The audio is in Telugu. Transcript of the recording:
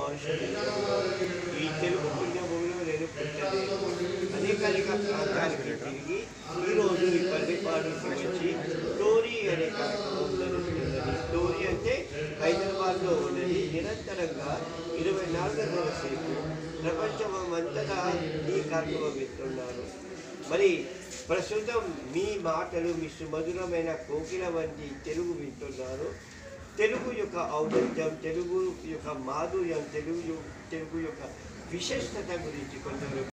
మనుషులు ఈ తెలుగు పుణ్యభూమిలో నేను పుట్టలేదు అనేక ప్రాంతానికి తిరిగి ఈరోజు ఈ పల్లెపాడుకి వచ్చి స్టోరీ అనే కార్యక్రమం జరుగుతున్నది స్టోరీ అంటే హైదరాబాద్లో ఉన్నది నిరంతరంగా ఇరవై నాలుగు గంటల సేపు ప్రపంచం అంతటా ఈ కార్యక్రమం వింటున్నారు మరి ప్రస్తుతం మీ మాటలు మీ సుమధురమైన కోకిల వంటి తెలుగు వింటున్నారు తెలుగు యొక్క ఔన్నత్యం తెలుగు యొక్క మాధుర్యం తెలుగు యొ- తెలుగు యొక్క విశిష్టత గురించి కొందరు